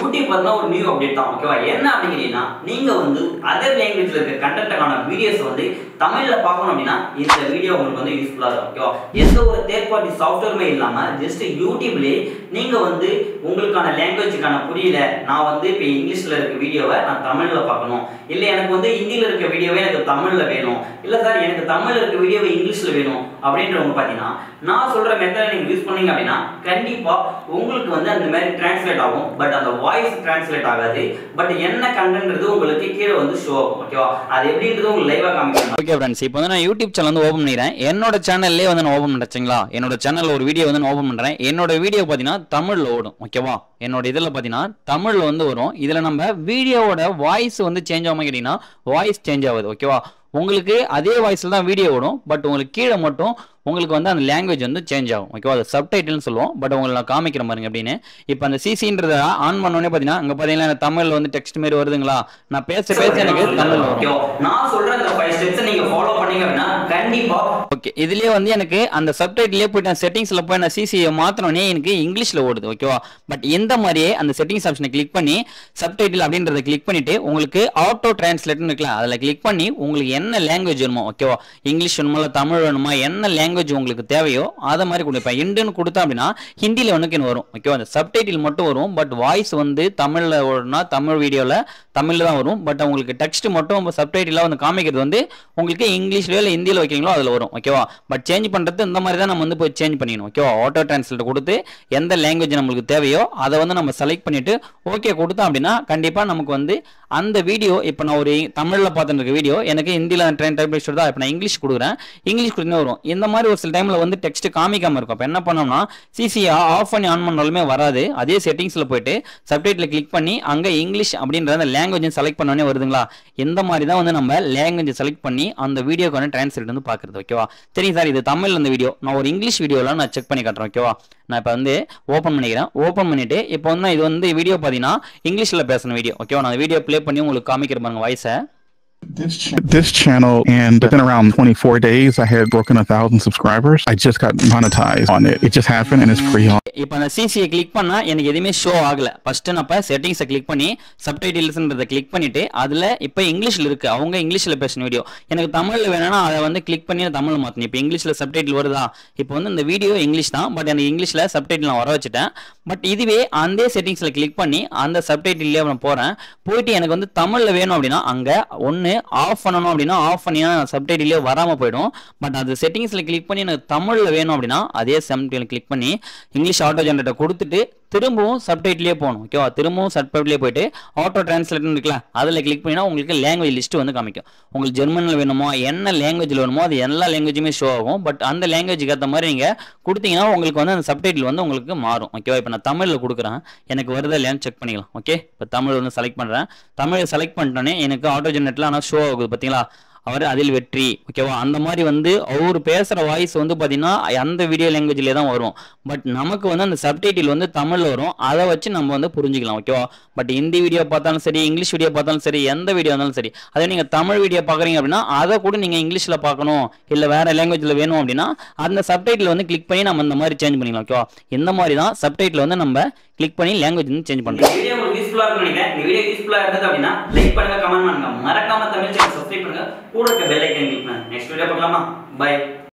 YouTube பார்த்தா ஒரு new update தான் ஓகேவா என்ன அப்படிங்கிறீங்கன்னா நீங்க வந்து அதர் லாங்குவேஜ்ல இருக்க கண்டென்ட்டுக்கான வீடியோஸ் வந்து தமிழ்ல பார்க்கணும் அப்படின்னா இந்த வீடியோ உங்களுக்கு வந்து யூஸ்ஃபுல்லா இருக்கும் ஓகேவா எந்த ஒரு தேர்ட் பார்ட்டி சாஃப்ட்வேருமே இல்லாம ஜஸ்ட் யூடியூப்லயே நீங்க வந்து உங்களுக்கான லாங்குவேஜுக்கான புரியல நான் வந்து இப்போ இங்கிலீஷ்ல இருக்க வீடியோவை நான் தமிழ்ல பார்க்கணும் இல்ல எனக்கு வந்து ஹிந்தில இருக்க வீடியோவே எனக்கு தமிழ்ல வேணும் இல்ல சார் எனக்கு தமிழ்ல இருக்க வீடியோவை இங்கிலீஷ்ல வேணும் அப்படின்றவங்க பாத்தீங்கன்னா நான் சொல்ற மெத்தடை நீங்க யூஸ் பண்ணீங்க அப்படின்னா கண்டிப்பா உங்களுக்கு வந்து அந்த மாதிரி டிரான்ஸ்லேட் ஆகும் பட் அந்த வாய்ஸ் டிரான்ஸ்லேட் ஆகாது பட் என்ன கண்டென்ட்ன்றது உங்களுக்கு கீழே வந்து ஷோ ஆகும் ஓகேவா அது எப்படின்றது உங்களுக்கு லைவா காமிக்கணும் ஓகே ஃப்ரெண்ட்ஸ் இப்போ வந்து நான் யூடியூப் சேனல் வந்து ஓப்பன் பண்ணிடுறேன் என்னோட சேனல்லே வந்து நான் ஓப்பன் பண்ணுறேங்களா என்னோட சேனல் ஒரு வீடியோ வந்து நான் ஓப்பன் பண்ணுறேன் என்னோட வீடியோ பார்த்தீங்கன்னா தமிழில் ஓடும் ஓகேவா என்னோட இதில் பார்த்தீங்கன்னா தமிழில் வந்து வரும் இதில் நம்ம வீடியோவோட வாய்ஸ் வந்து சேஞ்ச் ஆகாமல் கேட்டிங்கன்னா வாய்ஸ் சேஞ்ச் ஆகுது ஓகேவா உங்களுக்கு அதே வாய்ஸில் தான் வீடியோ ஓடும் பட் உங்களுக்கு கீழே மட்டும் உங்களுக்கு வந்து அந்த லாங்குவேஜ் வந்து சேஞ்ச் ஆகும் ஓகேவா அது சப்டைட்டில்னு சொல்லுவோம் பட் உங்களுக்கு நான் காமிக்கிறேன் பாருங்க அப்படின்னு இப்போ அந்த சிசின்றத ஆன் பண்ணோடனே பார்த்தீங்கன்னா அங்கே பார்த்தீங்கன்னா எனக்கு தமிழில் வந்து டெக்ஸ்ட் மாரி வருதுங்களா நான் பேச பேச எனக்கு தமிழ் வரும் ஓகேவா நான் சொல்ற அந்த ஃபைவ் ஸ்டெப்ஸ் நீங்க ஃபாலோ பண்ணீங்க அப்படின்னா கண்டிப்பா ஓகே இதுலயே வந்து எனக்கு அந்த சப்டைட்டிலே போயிட்டு நான் செட்டிங்ஸ்ல போய் நான் சிசியை மாத்தினோடனே எனக்கு இங்கிலீஷ்ல ஓடுது ஓகேவா பட் இந்த மாதிரியே அந்த செட்டிங்ஸ் ஆப்ஷனை கிளிக் பண்ணி சப்டைட்டில் அப்படின்றத கிளிக் பண்ணிட்டு உங்களுக்கு ஆட்டோ டிரான்ஸ்லேட்னு இருக்கலாம் அதில் கிளிக் பண்ணி உங்களுக்கு என்ன லாங்குவேஜ் வேணுமோ ஓகேவா இங்கிலீஷ் வேணுமா இல்லை தமிழ் வேணுமா என்ன லாங்குவேஜ் உங்களுக்கு தேவையோ அதை மாதிரி கொடுப்பேன் இண்டுன்னு கொடுத்தா அப்படின்னா ஹிந்தியில் ஒன்றுக்கு வரும் ஓகேவா அந்த சப்டைட்டில் மட்டும் வரும் பட் வாய்ஸ் வந்து தமிழில் ஓடுனா தமிழ் வீடியோவில் தமிழில் தான் வரும் பட் உங்களுக்கு டெக்ஸ்ட் மட்டும் சப்டைட்டிலாக வந்து காமிக்கிறது வந்து உங்களுக்கு இங்கிலீஷ்லயோ இல்லை ஹிந்தியில் வைக்கிறீங்களோ அதில் வரும் ஓகேவா பட் சேஞ்ச் பண்ணுறது இந்த மாதிரி தான் நம்ம வந்து போய் சேஞ்ச் பண்ணிக்கணும் ஓகேவா ஆட்டோ டிரான்ஸ்லேட் கொடுத்து எந்த லாங்குவேஜ் நம்மளுக்கு தேவையோ அதை வந்து நம்ம செலக்ட் பண்ணிட்டு ஓகே கொடுத்தோம் அப்படின்னா கண்டிப்பாக நமக்கு வந்து அந்த வீடியோ இப்போ நான் ஒரு தமிழில் பார்த்துட்டு இருக்க வீடியோ எனக்கு ஹிந்தியில் ட்ரெயின் டைப் தான் இப்போ நான் இங்கிலீஷ் கொடுக்குறேன் இங்கிலீஷ் கொடுத்தா வரும் இந்த மாதிரி ஒரு சில டைமில் வந்து டெக்ஸ்ட் காமிக்காம இருக்கும் அப்போ என்ன பண்ணோம்னா சிசியா ஆஃப் பண்ணி ஆன் பண்ணாலுமே வராது அதே செட்டிங்ஸில் போயிட்டு சப்டைட்டில் கிளிக் பண்ணி அங்கே இங்கிலீஷ் அப்படின்ற அந்த லாங்குவேஜ் செலக்ட் பண்ணோடனே வருதுங்களா இந்த மாதிரி தான் வந்து நம்ம லாங்குவேஜ் செலக்ட் பண்ணி அந்த வீடியோக்கான டிரான்ஸ்லேட் வந்து பார்க்குறது ஓகேவா சரி சார் இது தமிழ் இந்த வீடியோ நான் ஒரு இங்கிலீஷ் வீடியோவில் நான் செக் பண்ணி காட்டுறேன் ஓகேவா நான் இப்போ வந்து ஓப்பன் பண்ணிக்கிறேன் ஓப்பன் பண்ணிட்டு இப்போ வந்து இது வந்து வீடியோ பார்த்தீங்கன்னா இங்கிலீஷில் பேசின வீடியோ ஓகேவா நான் வீடியோ ப்ளே பண்ணி உங்களுக்கு காமிக்கிற பாருங்க வாய்ஸை This, ch- this channel, and within around 24 days, I had broken a thousand subscribers. I just got monetized on it. It just happened, and it's free on. இப்போ அந்த சிசியை கிளிக் பண்ணா எனக்கு எதுவுமே ஷோ ஆகல ஃபர்ஸ்ட் நான் இப்போ செட்டிங்ஸை கிளிக் பண்ணி சப்டைட்டில்ஸ்ன்றதை click பண்ணிட்டு அதில் இப்போ இங்கிலீஷில் இருக்கு அவங்க இங்கிலீஷில் பேசின வீடியோ எனக்கு தமிழில் வேணும்னா அதை வந்து கிளிக் பண்ணி நான் தமிழ் மாற்றணும் இப்போ இங்கிலீஷில் சப்டைட்டில் வருதா இப்போ வந்து இந்த வீடியோ இங்கிலீஷ் தான் பட் எனக்கு இங்கிலீஷில் சப்டைட்டில் நான் வர வச்சுட்டேன் பட் இதுவே அந்த செட்டிங்ஸில் கிளிக் பண்ணி அந்த சப்டைட்டிலே நான் போகிறேன் போயிட்டு எனக்கு வந்து தமிழில் வேணும் அப்படின்னா அங்கே ஒன்று ஆஃப் பண்ணணும் அப்படின்னா ஆஃப் பண்ணினா சப்டைட்டிலே வராமல் போயிடும் பட் அது செட்டிங்ஸில் கிளிக் பண்ணி எனக்கு தமிழில் வேணும் அப்படின்னா அதே சப்டைட்டில் கிளிக் பண்ணி இங்கிலீஷ் ஆட்டோ ஜென்ரேட்டர் கொடுத்துட்டு திரும்பவும் சப்டைட்லேயே போகணும் ஓகேவா திரும்பவும் சப்டைட்லேயே போயிட்டு ஆட்டோ டிரான்ஸ்லேட்னு இருக்குல்ல அதில் கிளிக் பண்ணினா உங்களுக்கு லாங்குவேஜ் லிஸ்ட் வந்து காமிக்கும் உங்களுக்கு ஜெர்மனில் வேணுமோ என்ன லாங்குவேஜில் வேணுமோ அது எல்லா லாங்குவேஜுமே ஷோ ஆகும் பட் அந்த லாங்குவேஜுக்கு ஏற்ற மாதிரி நீங்கள் கொடுத்தீங்கன்னா உங்களுக்கு வந்து அந்த சப்டைட்டில் வந்து உங்களுக்கு மாறும் ஓகேவா இப்போ நான் தமிழில் கொடுக்குறேன் எனக்கு வருதா இல்லையான்னு செக் பண்ணிக்கலாம் ஓகே இப்போ தமிழ் வந்து செலக்ட் பண்ணுறேன் தமிழ் செலக்ட் பண்ணிட்டோன்னே எனக்கு ஆட்டோ ஜென்ரேட்டில் ஆனால் ஷோ ஆகுது பார்த்தீங்களா அவர் அதில் வெற்றி ஓகேவா அந்த மாதிரி வந்து அவர் பேசுகிற வாய்ஸ் வந்து பார்த்தீங்கன்னா அந்த வீடியோ லாங்குவேஜ்லேயே தான் வரும் பட் நமக்கு வந்து அந்த சப்டைட்டில் வந்து தமிழில் வரும் அதை வச்சு நம்ம வந்து புரிஞ்சுக்கலாம் ஓகேவா பட் ஹிந்தி வீடியோ பார்த்தாலும் சரி இங்கிலீஷ் வீடியோ பார்த்தாலும் சரி எந்த வீடியோ இருந்தாலும் சரி அதே நீங்கள் தமிழ் வீடியோ பார்க்குறீங்க அப்படின்னா அதை கூட நீங்கள் இங்கிலீஷில் பார்க்கணும் இல்லை வேறு லாங்குவேஜில் வேணும் அப்படின்னா அந்த சப்டைட்டில் வந்து கிளிக் பண்ணி நம்ம இந்த மாதிரி சேஞ்ச் பண்ணிக்கலாம் ஓகேவா இந்த மாதிரி தான் சப்டைட்டில் வந்து நம்ம கிளிக் பண்ணி லாங்குவேஜ் வந்து சேஞ்ச் இந்த பண்ணுறோம் வீடியோ உங்களுக்கு யூஸ்ஃபுல்லா இருக்கும்னு நினைக்கிறேன் இந்த வீடியோ யூஸ்ஃபுல்லா இருந்தது அப்படின்னா லைக் பண்ணுங்க கமெண்ட் பண்ணுங்க மறக்காம தமிழ் சேனல் சப்ஸ்கிரைப் பண்ணுங்க கூட இருக்க பெல் ஐக்கன் கிளிக் பண்ணுங்க நெக்ஸ்ட் வீடியோ பார்க்கலாமா பை